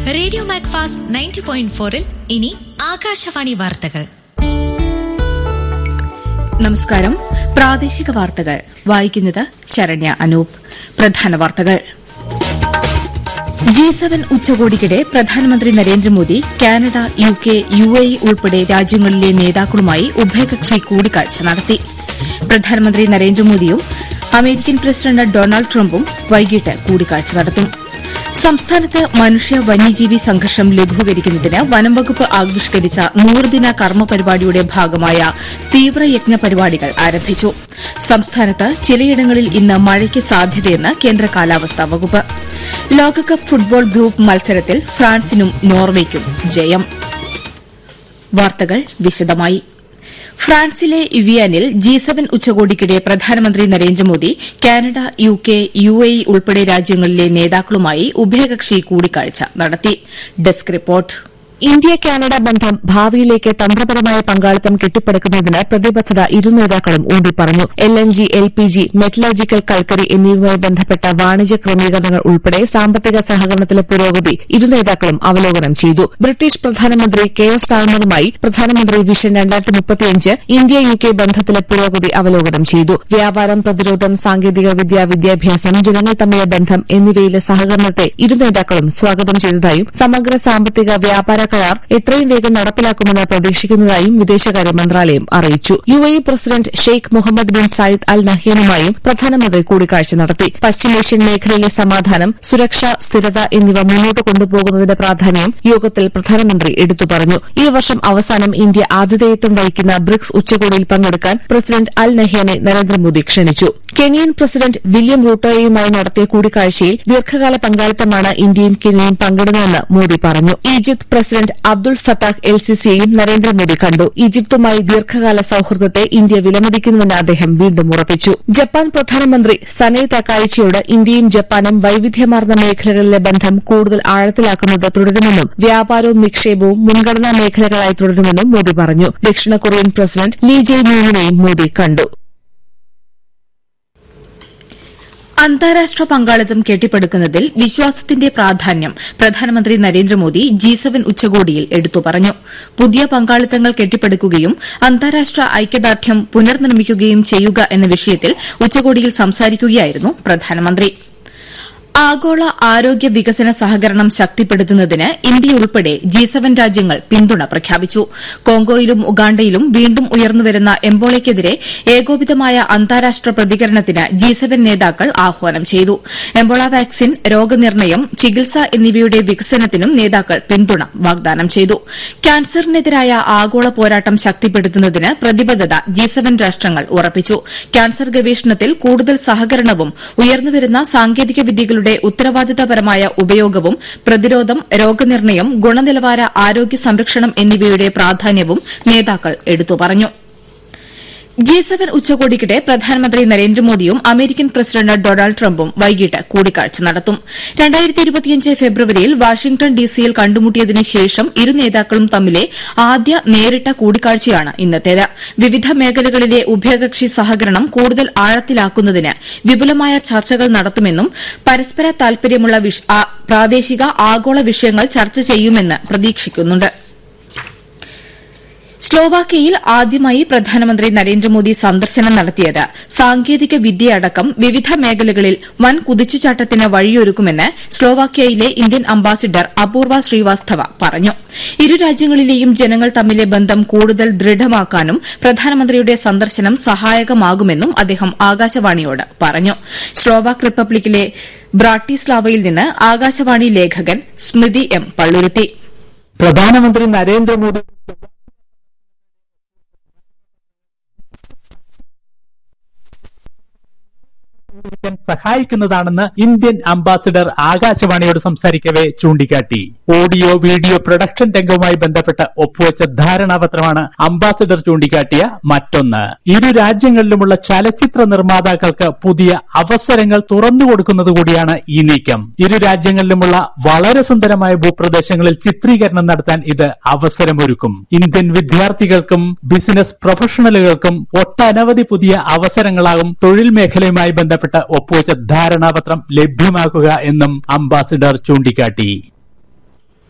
radio മാക്ഫാസ് ninety point ഫോറിൽ ഇനി ആകാശവാണി വാർത്തകൾ നമസ്കാരം പ്രാദേശിക വാർത്തകൾ വായിക്കുന്നത് ശരണ്യ അനൂപ് പ്രധാന വാർത്തകൾ ജി സെവൻ ഉച്ചകോടിക്കിടെ പ്രധാനമന്ത്രി Narendra Modi Canada U K U A E ഉൾപ്പെടെ രാജ്യങ്ങളിലെ നേതാക്കളുമായി ഉഭയകക്ഷി കൂടിക്കാഴ്ച നടത്തി പ്രധാനമന്ത്രി നരേന്ദ്രമോദിയും അമേരിക്കൻ പ്രസിഡന്റ് ഡൊണാൾഡ് ട്രംപും വൈകിട്ട് കൂടിക്കാഴ്ച നടത്തും സംസ്ഥാനത്ത് മനുഷ്യ വന്യജീവി സംഘർഷം ലഘൂകരിക്കുന്നതിന് വനംവകുപ്പ് ആവിഷ്കരിച്ച നൂറുദിന കർമ്മ പരിപാടിയുടെ ഭാഗമായ തീവ്രയജ്ഞ പരിപാടികൾ ആരംഭിച്ചു സംസ്ഥാനത്ത് ചിലയിടങ്ങളിൽ ഇന്ന് മഴയ്ക്ക് സാധ്യതയെന്ന് കേന്ദ്ര കാലാവസ്ഥാ വകുപ്പ് ലോകകപ്പ് ഫുട്ബോൾ ഗ്രൂപ്പ് മത്സരത്തിൽ ഫ്രാൻസിനും നോർവേയ്ക്കും ജയം വാർത്തകൾ വിശദമായി ഫ്രാൻസിലെ ഇവിയാനിൽ ജി സെവൻ ഉച്ചകോടിക്കിടെ പ്രധാനമന്ത്രി Narendra Modi Canada U K U A E ഉൾപ്പെടെ രാജ്യങ്ങളിലെ നേതാക്കളുമായി ഉഭയകക്ഷി കൂടിക്കാഴ്ച നടത്തി ഡെസ്ക് റിപ്പോർട്ട് ഇന്ത്യ കാനഡ ബന്ധം ഭാവിയിലേക്ക് തന്ത്രപരമായ പങ്കാളിത്തം കെട്ടിപ്പടുക്കുന്നതിന് പ്രതിബദ്ധത ഇരു നേതാക്കളും ഊന്നിപ്പറഞ്ഞു L N G L P G metallurgical കൽക്കരി എന്നിവയുമായി ബന്ധപ്പെട്ട വാണിജ്യ ക്രമീകരണങ്ങൾ ഉൾപ്പെടെ സാമ്പത്തിക സഹകരണത്തിലെ പുരോഗതി ഇരു നേതാക്കളും അവലോകനം ചെയ്തു ബ്രിട്ടീഷ് പ്രധാനമന്ത്രി കെ എസ് സ്റ്റാർമറുമായി പ്രധാനമന്ത്രി വിഷൻ രണ്ടായിരത്തി മുപ്പത്തിയഞ്ച് ഇന്ത്യ യു കെ ബന്ധത്തിലെ പുരോഗതി അവലോകനം ചെയ്തു വ്യാപാരം പ്രതിരോധം സാങ്കേതിക വിദ്യ വിദ്യാഭ്യാസം ജനങ്ങൾ തമ്മിലെ ബന്ധം എന്നിവയിലെ സഹകരണത്തെ ഇരു നേതാക്കളും സ്വാഗതം ചെയ്തതായും സമഗ്ര സാമ്പത്തിക വ്യാപാര കരാർ എത്രയും വേഗം നടപ്പിലാക്കുമെന്ന് പ്രതീക്ഷിക്കുന്നതായും വിദേശകാര്യ മന്ത്രാലയം അറിയിച്ചു U A E president Sheikh Mohammed bin Zayed Al നഹ്യാനുമായും പ്രധാനമന്ത്രി കൂടിക്കാഴ്ച നടത്തി പശ്ചിമേഷ്യൻ മേഖലയിലെ സമാധാനം സുരക്ഷ സ്ഥിരത എന്നിവ മുന്നോട്ട് കൊണ്ടുപോകുന്നതിന്റെ പ്രാധാന്യം യോഗത്തിൽ പ്രധാനമന്ത്രി എടുത്തു പറഞ്ഞു ഈ വർഷം അവസാനം ഇന്ത്യ ആതിഥേയത്വം വഹിക്കുന്ന ബ്രിക്സ് ഉച്ചകോടിയിൽ പങ്കെടുക്കാൻ പ്രസിഡന്റ് അൽ നഹ്യാനെ നരേന്ദ്രമോദി ക്ഷണിച്ചു കെനിയൻ പ്രസിഡന്റ് വില്യം റൂട്ടോയുമായി നടത്തിയ കൂടിക്കാഴ്ചയിൽ ദീർഘകാല പങ്കാളിത്തമാണ് ഇന്ത്യയും കെനിയയും പങ്കിടുന്നതെന്ന് മോദി പറഞ്ഞു Egypt president Abdel Fattah El സിസിയെയും നരേന്ദ്രമോദി കണ്ടു ഈജിപ്തുമായി ദീർഘകാല സൌഹൃദത്തെ ഇന്ത്യ വിലമതിക്കുന്നുവെന്ന് അദ്ദേഹം വീണ്ടും ഉറപ്പിച്ചു ജപ്പാൻ പ്രധാനമന്ത്രി സനൈ തക്കായിച്ചിയോട് ഇന്ത്യയും ജപ്പാനും വൈവിധ്യമാർന്ന മേഖലകളിലെ ബന്ധം കൂടുതൽ ആഴത്തിലാക്കുന്നത് തുടരുമെന്നും വ്യാപാരവും നിക്ഷേപവും മുൻഗണനാ മേഖലകളായി തുടരുമെന്നും മോദി പറഞ്ഞു ദക്ഷിണ കൊറിയൻ പ്രസിഡന്റ് ലീ ജെ മ്യൂങ്ങിനെയും മോദി കണ്ടു അന്താരാഷ്ട്ര പങ്കാളിത്തം കെട്ടിപ്പടുക്കുന്നതിൽ വിശ്വാസത്തിന്റെ പ്രാധാന്യം പ്രധാനമന്ത്രി നരേന്ദ്രമോദി ജി സെവൻ ഉച്ചകോടിയിൽ എടുത്തു പറഞ്ഞു പുതിയ പങ്കാളിത്തങ്ങൾ കെട്ടിപ്പടുക്കുകയും അന്താരാഷ്ട്ര ഐക്യദാർഢ്യം പുനർനിർമ്മിക്കുകയും ചെയ്യുക എന്ന വിഷയത്തിൽ ഉച്ചകോടിയിൽ സംസാരിക്കുകയായിരുന്നു പ്രധാനമന്ത്രി ആഗോള ആരോഗ്യ വികസന സഹകരണം ശക്തിപ്പെടുത്തുന്നതിന് ഇന്ത്യയുൾപ്പെടെ ജി സെവൻ രാജ്യങ്ങൾ പിന്തുണ പ്രഖ്യാപിച്ചു കോങ്കോയിലും ഉഗാണ്ടയിലും വീണ്ടും ഉയർന്നുവരുന്ന എംബോളയ്ക്കെതിരെ ഏകോപിതമായ അന്താരാഷ്ട്ര പ്രതികരണത്തിന് ജി സെവൻ നേതാക്കൾ ആഹ്വാനം ചെയ്തു എംബോള വാക്സിൻ രോഗനിർണയം ചികിത്സ എന്നിവയുടെ വികസനത്തിനും നേതാക്കൾ പിന്തുണ വാഗ്ദാനം ചെയ്തു ക്യാൻസറിനെതിരായ ആഗോള പോരാട്ടം ശക്തിപ്പെടുത്തുന്നതിന് പ്രതിബദ്ധത ജി സെവൻ രാഷ്ട്രങ്ങൾ ഉറപ്പിച്ചു ക്യാൻസർ ഗവേഷണത്തിൽ കൂടുതൽ സഹകരണവും ഉയർന്നുവരുന്ന സാങ്കേതിക വിദ്യകളുടെ ഉത്തരവാദിത്തപരമായ ഉപയോഗവും പ്രതിരോധം രോഗനിർണയം ഗുണനിലവാര ആരോഗ്യ സംരക്ഷണം എന്നിവയുടെ പ്രാധാന്യവും നേതാക്കൾ എടുത്തു പറഞ്ഞു ജി സെവൻ ഉച്ചകോടിക്കിടെ പ്രധാനമന്ത്രി നരേന്ദ്രമോദിയും അമേരിക്കൻ പ്രസിഡന്റ് ഡൊണാൾഡ് ട്രംപും വൈകിട്ട് കൂടിക്കാഴ്ച നടത്തും ഫെബ്രുവരിയിൽ വാഷിംഗ്ടൺ ഡിസിയിൽ കണ്ടുമുട്ടിയതിനു ശേഷം ഇരു നേതാക്കളും തമ്മിലെ ആദ്യ നേരിട്ട കൂടിക്കാഴ്ചയാണ് ഇന്നത്തേത് വിവിധ മേഖലകളിലെ ഉഭയകക്ഷി സഹകരണം കൂടുതൽ ആഴത്തിലാക്കുന്നതിന് വിപുലമായ ചർച്ചകൾ നടത്തുമെന്നും പരസ്പര താൽപര്യമുള്ള പ്രാദേശിക ആഗോള വിഷയങ്ങൾ ചർച്ച ചെയ്യുമെന്ന് പ്രതീക്ഷിക്കുന്നുണ്ട് സ്ലോവാക്യയിൽ ആദ്യമായി പ്രധാനമന്ത്രി നരേന്ദ്രമോദി സന്ദർശനം നടത്തിയത് സാങ്കേതിക വിദ്യയടക്കം വിവിധ മേഖലകളിൽ വൻ കുതിച്ചുചാട്ടത്തിന് വഴിയൊരുക്കുമെന്ന് സ്ലോവാക്യയിലെ ഇന്ത്യൻ അംബാസിഡർ അപൂർവ ശ്രീവാസ്തവ പറഞ്ഞു ഇരു രാജ്യങ്ങളിലെയും ജനങ്ങൾ തമ്മിലെ ബന്ധം കൂടുതൽ ദൃഢമാക്കാനും പ്രധാനമന്ത്രിയുടെ സന്ദർശനം സഹായകമാകുമെന്നും അദ്ദേഹം ആകാശവാണിയോട് പറഞ്ഞു സ്ലോവാക് റിപ്പബ്ലിക്കിലെ ബ്രാട്ടിസ്ലാവയിൽ നിന്ന് ആകാശവാണി ലേഖകൻ സ്മൃതി എം പള്ളുരുത്തി പ്രധാനമന്ത്രി നരേന്ദ്രമോദി സഹായിക്കുന്നതാണെന്ന് ഇന്ത്യൻ അംബാസിഡർ ആകാശവാണിയോട് സംസാരിക്കവെ ചൂണ്ടിക്കാട്ടി ഓഡിയോ വീഡിയോ പ്രൊഡക്ഷൻ രംഗവുമായി ബന്ധപ്പെട്ട് ഒപ്പുവെച്ച ധാരണാപത്രമാണ് അംബാസിഡർ ചൂണ്ടിക്കാട്ടിയ മറ്റൊന്ന് ഇരു രാജ്യങ്ങളിലുമുള്ള ചലച്ചിത്ര നിർമ്മാതാക്കൾക്ക് പുതിയ അവസരങ്ങൾ തുറന്നു കൊടുക്കുന്നത് കൂടിയാണ് ഈ നീക്കം ഇരു രാജ്യങ്ങളിലുമുള്ള വളരെ സുന്ദരമായ ഭൂപ്രദേശങ്ങളിൽ ചിത്രീകരണം നടത്താൻ ഇത് അവസരമൊരുക്കും ഇന്ത്യൻ വിദ്യാർത്ഥികൾക്കും ബിസിനസ് പ്രൊഫഷണലുകൾക്കും ഒട്ടനവധി പുതിയ അവസരങ്ങളാകും തൊഴിൽ മേഖലയുമായി ബന്ധപ്പെട്ട് ഒപ്പുവെച്ച ധാരണാപത്രം ലഭ്യമാക്കുക എന്നും അംബാസിഡർ ചൂണ്ടിക്കാട്ടി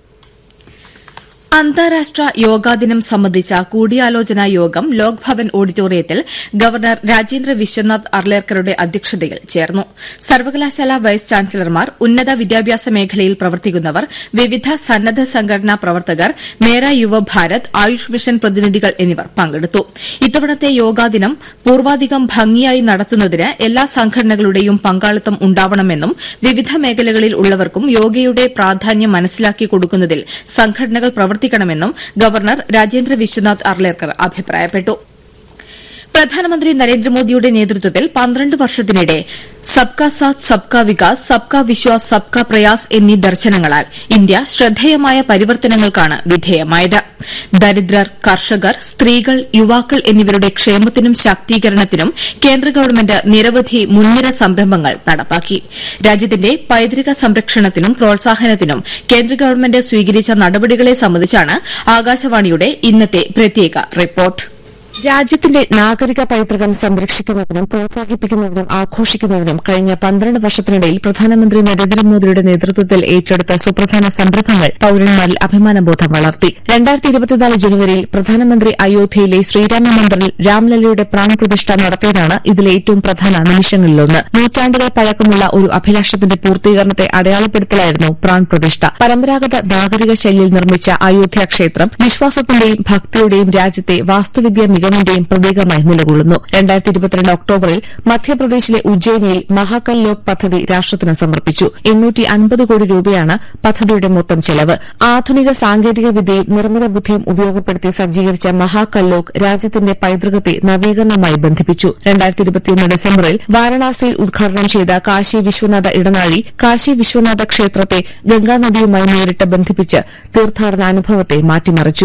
അന്താരാഷ്ട്ര യോഗാ ദിനം സംബന്ധിച്ച കൂടിയാലോചനാ യോഗം ലോക്ഭവൻ ഓഡിറ്റോറിയത്തിൽ ഗവർണർ രാജേന്ദ്ര വിശ്വനാഥ് അർലേക്കറുടെ അധ്യക്ഷതയിൽ ചേർന്നു സർവകലാശാല വൈസ് ചാൻസലർമാർ ഉന്നത വിദ്യാഭ്യാസ മേഖലയിൽ പ്രവർത്തിക്കുന്നവർ വിവിധ സന്നദ്ധ സംഘടനാ പ്രവർത്തകർ മേര യുവ ഭാരത് ആയുഷ് മിഷൻ പ്രതിനിധികൾ എന്നിവർ പങ്കെടുത്തു ഇത്തവണത്തെ യോഗാ ദിനം പൂർവാധികം ഭംഗിയായി നടത്തുന്നതിന് എല്ലാ സംഘടനകളുടെയും പങ്കാളിത്തം ഉണ്ടാവണമെന്നും വിവിധ മേഖലകളിൽ ഉള്ളവർക്കും യോഗയുടെ പ്രാധാന്യം മനസ്സിലാക്കി കൊടുക്കുന്നതിൽ സംഘടനകൾ പ്രവർത്തിക്കണമെന്നും ഗവർണർ രാജേന്ദ്ര വിശ്വനാഥ് അർലേക്കർ അഭിപ്രായപ്പെട്ടു പ്രധാനമന്ത്രി നരേന്ദ്രമോദിയുടെ നേതൃത്വത്തിൽ പന്ത്രണ്ട് വർഷത്തിനിടെ സബ്കാ സാത്ത് സബ്കാ വികാസ് സബ്കാ വിശ്വാസ് സബ്കാ പ്രയാസ് എന്നീ ദർശനങ്ങളാൽ ഇന്ത്യ ശ്രദ്ധേയമായ പരിവർത്തനങ്ങൾക്കാണ് വിധേയമായത് ദരിദ്രർ കർഷകർ സ്ത്രീകൾ യുവാക്കൾ എന്നിവരുടെ ക്ഷേമത്തിനും ശാക്തീകരണത്തിനും കേന്ദ്ര ഗവൺമെന്റ് നിരവധി മുൻനിര സംരംഭങ്ങൾ നടപ്പാക്കി രാജ്യത്തിന്റെ പൈതൃക സംരക്ഷണത്തിനും പ്രോത്സാഹനത്തിനും കേന്ദ്ര ഗവൺമെന്റ് സ്വീകരിച്ച നടപടികളെ സംബന്ധിച്ചാണ് ആകാശവാണിയുടെ ഇന്നത്തെ പ്രത്യേക റിപ്പോർട്ട് രാജ്യത്തിന്റെ നാഗരിക പൈതൃകം സംരക്ഷിക്കുന്നതിനും പ്രോത്സാഹിപ്പിക്കുന്നതിനും ആഘോഷിക്കുന്നതിനും കഴിഞ്ഞ പന്ത്രണ്ട് വർഷത്തിനിടയിൽ പ്രധാനമന്ത്രി നരേന്ദ്രമോദിയുടെ നേതൃത്വത്തിൽ ഏറ്റെടുത്ത സുപ്രധാന സംരംഭങ്ങൾ പൌരന്മാരിൽ അഭിമാനബോധം വളർത്തി രണ്ടായിരത്തി ഇരുപത്തിനാല് ജനുവരിയിൽ പ്രധാനമന്ത്രി അയോധ്യയിലെ ശ്രീരാമ മന്ദിറിൽ രാംലല്ലയുടെ പ്രാൺപ്രതിഷ്ഠ നടത്തിയതാണ് ഇതിലെ ഏറ്റവും പ്രധാന നിമിഷങ്ങളിലൊന്ന് നൂറ്റാണ്ടുകൾ പഴക്കമുള്ള ഒരു അഭിലാഷത്തിന്റെ പൂർത്തീകരണത്തെ അടയാളപ്പെടുത്തലായിരുന്നു പ്രാൺപ്രതിഷ്ഠ പരമ്പരാഗത നാഗരിക ശൈലിയിൽ നിർമ്മിച്ച അയോധ്യ ക്ഷേത്രം വിശ്വാസത്തിന്റെയും ഭക്തിയുടെയും രാജ്യത്തെ വാസ്തുവിദ്യ മികവിന്റെയും പ്രതീകമായി നിലകൊള്ളുന്നു രണ്ടായിരത്തി ഇരുപത്തിരണ്ട് ഒക്ടോബറിൽ മധ്യപ്രദേശിലെ ഉജ്ജയിനിയിൽ മഹാകൽ ലോക് പദ്ധതി രാഷ്ട്രത്തിന് സമർപ്പിച്ചു എണ്ണൂറ്റി അൻപത് കോടി രൂപയാണ് പദ്ധതിയുടെ മൊത്തം ചെലവ് ആധുനിക സാങ്കേതിക വിദ്യയും നിർമ്മിത ബുദ്ധിയും ഉപയോഗപ്പെടുത്തി സജ്ജീകരിച്ച മഹാകൽ ലോക് രാജ്യത്തിന്റെ പൈതൃകത്തെ നവീകരണവുമായി ബന്ധിപ്പിച്ചു രണ്ടായിരത്തി ഇരുപത്തിയൊന്ന് ഡിസംബറിൽ വാരണാസിയിൽ ഉദ്ഘാടനം ചെയ്ത കാശി വിശ്വനാഥ ഇടനാഴി കാശി വിശ്വനാഥ ക്ഷേത്രത്തെ ഗംഗാനദിയുമായി നേരിട്ട് ബന്ധിപ്പിച്ച് തീർത്ഥാടനാനുഭവത്തെ മാറ്റിമറിച്ചു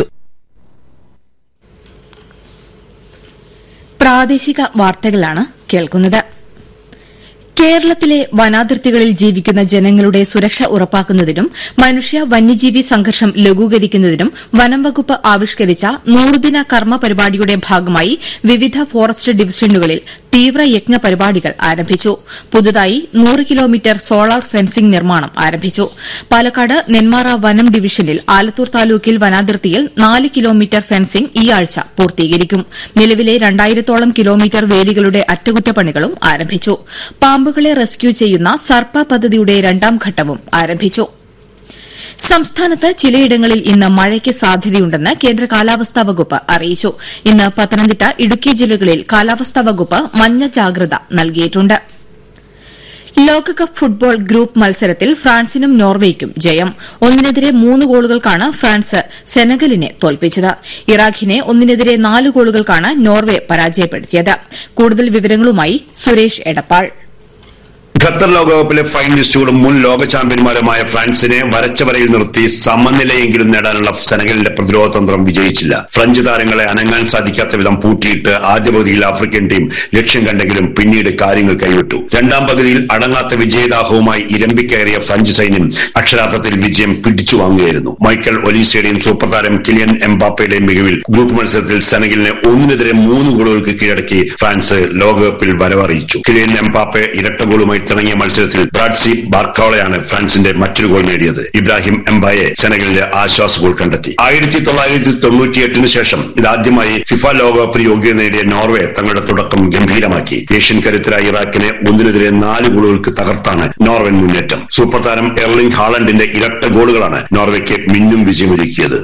പ്രാദേശിക വാർത്തകളാണ് കേൾക്കുന്നത് കേരളത്തിലെ വനാതിർത്തികളിൽ ജീവിക്കുന്ന ജനങ്ങളുടെ സുരക്ഷ ഉറപ്പാക്കുന്നതിനും മനുഷ്യ വന്യജീവി സംഘർഷം ലഘൂകരിക്കുന്നതിനും വനം വകുപ്പ് ആവിഷ്കരിച്ച നൂറുദിന കർമ്മ പരിപാടിയുടെ ഭാഗമായി വിവിധ ഫോറസ്റ്റ് ഡിവിഷനുകളിൽ തീവ്രയജ്ഞ പരിപാടികൾ ആരംഭിച്ചു പുതുതായി നൂറ് കിലോമീറ്റർ സോളാർ ഫെൻസിംഗ് നിർമ്മാണം ആരംഭിച്ചു പാലക്കാട് നെന്മാറ വനം ഡിവിഷനിൽ ആലത്തൂർ താലൂക്കിൽ വനാതിർത്തിയിൽ നാല് കിലോമീറ്റർ ഫെൻസിംഗ് ഈ ആഴ്ച പൂർത്തീകരിക്കും നിലവിലെ രണ്ടായിരത്തോളം കിലോമീറ്റർ വേലികളുടെ അറ്റകുറ്റപ്പണികളും ആരംഭിച്ചു പാമ്പുകളെ റെസ്ക്യൂ ചെയ്യുന്ന സർപ്പ പദ്ധതിയുടെ രണ്ടാം ഘട്ടവും ആരംഭിച്ചു സംസ്ഥാനത്ത് ചിലയിടങ്ങളിൽ ഇന്ന് മഴയ്ക്ക് സാധ്യതയുണ്ടെന്ന് കേന്ദ്ര കാലാവസ്ഥാ വകുപ്പ് അറിയിച്ചു ഇന്ന് പത്തനംതിട്ട ഇടുക്കി ജില്ലകളിൽ കാലാവസ്ഥാ വകുപ്പ് മഞ്ഞ ജാഗ്രത നൽകിയിട്ടുണ്ട് ലോകകപ്പ് ഫുട്ബോൾ ഗ്രൂപ്പ് മത്സരത്തിൽ ഫ്രാൻസിനും നോർവേയ്ക്കും ജയം ഒന്നിനെതിരെ മൂന്ന് ഗോളുകൾക്കാണ് ഫ്രാൻസ് സെനഗലിനെ തോൽപ്പിച്ചത് ഇറാഖിനെ ഒന്നിനെതിരെ നാല് ഗോളുകൾക്കാണ് നോർവെ പരാജയപ്പെടുത്തിയത് കൂടുതൽ വിവരങ്ങളുമായി സുരേഷ് എടപ്പാൾ ഖത്തർ ലോകകപ്പിലെ ഫൈനലിസ്റ്റുകളും മുൻ ലോക ചാമ്പ്യന്മാരുമായ ഫ്രാൻസിനെ വരച്ച വരയിൽ നിർത്തി സമനിലയെങ്കിലും നേടാനുള്ള സെനഗലിന്റെ പ്രതിരോധ തന്ത്രം വിജയിച്ചില്ല ഫ്രഞ്ച് താരങ്ങളെ അനങ്ങാൻ സാധിക്കാത്ത വിധം പൂട്ടിയിട്ട് ആദ്യ പകുതിയിൽ ആഫ്രിക്കൻ ടീം ലക്ഷ്യം കണ്ടെങ്കിലും പിന്നീട് കാര്യങ്ങൾ കൈവിട്ടു രണ്ടാം പകുതിയിൽ അടങ്ങാത്ത വിജയദാഹവുമായി ഇരമ്പിക്കയറിയ ഫ്രഞ്ച് സൈന്യം അക്ഷരാർത്ഥത്തിൽ വിജയം പിടിച്ചു വാങ്ങുകയായിരുന്നു മൈക്കൽ ഒലീസയുടെയും സൂപ്പർ താരം കിലിയൻ എംബാപ്പയുടെയും മികവിൽ ഗ്രൂപ്പ് മത്സരത്തിൽ സെനഗലിനെ ഒന്നിനെതിരെ മൂന്ന് ഗോളുകൾക്ക് കീഴടക്കി ഫ്രാൻസ് ലോകകപ്പിൽ വരവറിയിച്ചു കിലിയൻ എംബാപ്പെ ഇരട്ട ഗോളുമായി തിളങ്ങിയ മത്സരത്തിൽ ബ്രാഡ്സി ബാർക്കോളയാണ് ഫ്രാൻസിന്റെ മറ്റൊരു ഗോൾ നേടിയത് ഇബ്രാഹിം എംബായെ സെനഗലിന്റെ ആശ്വാസ ഗോൾ കണ്ടെത്തി ആയിരത്തി തൊള്ളായിരത്തി തൊണ്ണൂറ്റിയെട്ടിന് ശേഷം ഇതാദ്യമായി ഫിഫ ലോകകപ്പിൽ യോഗ്യത നേടിയ നോർവെ തങ്ങളുടെ തുടക്കം ഗംഭീരമാക്കി ഏഷ്യൻ കരുത്തരായ ഇറാഖിനെ ഒന്നിനെതിരെ നാല് ഗോളുകൾക്ക് തകർത്താണ് നോർവൻ മുന്നേറ്റം സൂപ്പർ താരം എർലിംഗ് ഹാളണ്ടിന്റെ ഇരട്ട ഗോളുകളാണ് നോർവയ്ക്ക് മിന്നും വിജയമൊരുക്കിയത്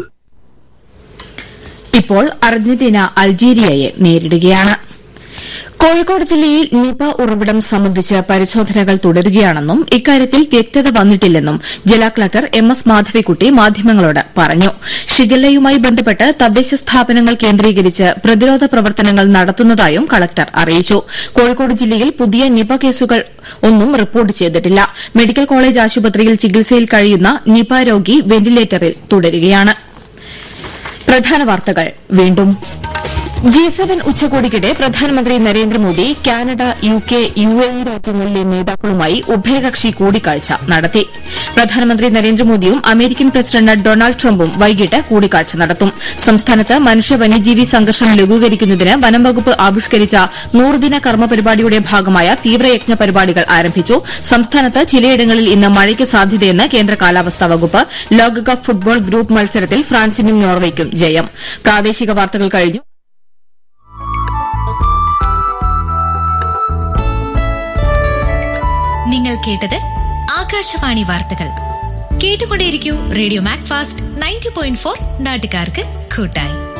ഇപ്പോൾ അർജന്റീന അൾജീരിയയെ നേരിടുകയാണ് കോഴിക്കോട് ജില്ലയിൽ നിപ ഉറവിടം സംബന്ധിച്ച് പരിശോധനകൾ തുടരുകയാണെന്നും ഇക്കാര്യത്തിൽ വ്യക്തത വന്നിട്ടില്ലെന്നും ജില്ലാ കളക്ടർ എം എസ് മാധവിക്കുട്ടി മാധ്യമങ്ങളോട് പറഞ്ഞു ഷിഗല്ലയുമായി ബന്ധപ്പെട്ട് തദ്ദേശ സ്ഥാപനങ്ങൾ കേന്ദ്രീകരിച്ച് പ്രതിരോധ പ്രവർത്തനങ്ങൾ നടത്തുന്നതായും കളക്ടർ അറിയിച്ചു കോഴിക്കോട് ജില്ലയിൽ പുതിയ നിപ കേസുകൾ ഒന്നും റിപ്പോർട്ട് ചെയ്തിട്ടില്ല മെഡിക്കൽ കോളേജ് ആശുപത്രിയിൽ ചികിത്സയിൽ കഴിയുന്ന നിപ രോഗി വെന്റിലേറ്ററിൽ തുടരുകയാണ് പ്രധാന വാർത്തകൾ വീണ്ടും ജി സെവൻ ഉച്ചകോടിക്കിടെ പ്രധാനമന്ത്രി Narendra Modi Canada U K U A E രാജ്യങ്ങളിലെ നേതാക്കളുമായി ഉഭയകക്ഷി കൂടിക്കാഴ്ച നടത്തി പ്രധാനമന്ത്രി നരേന്ദ്രമോദിയും അമേരിക്കൻ പ്രസിഡന്റ് ഡൊണാൾഡ് ട്രംപും വൈകിട്ട് കൂടിക്കാഴ്ച നടത്തും സംസ്ഥാനത്ത് മനുഷ്യ വന്യജീവി സംഘർഷം ലഘൂകരിക്കുന്നതിന് വനം വകുപ്പ് ആവിഷ്കരിച്ച നൂറുദിന കർമ്മ പരിപാടിയുടെ ഭാഗമായ തീവ്രയജ്ഞ പരിപാടികൾ ആരംഭിച്ചു സംസ്ഥാനത്ത് ചിലയിടങ്ങളിൽ ഇന്ന് മഴയ്ക്ക് സാധ്യതയെന്ന് കേന്ദ്ര കാലാവസ്ഥാ വകുപ്പ് ലോകകപ്പ് ഫുട്ബോൾ ഗ്രൂപ്പ് മത്സരത്തിൽ ഫ്രാൻസിനും നോർവേയ്ക്കും ജയം പ്രാദേശിക വാർത്തകൾ കഴിഞ്ഞു നിങ്ങൾ കേട്ടത് ആകാശവാണി വാർത്തകൾ കേട്ടുകൊണ്ടേയിരിക്കൂ radio Mac fast ninety point four നാട്ടുകാർക്ക് കൂട്ടായി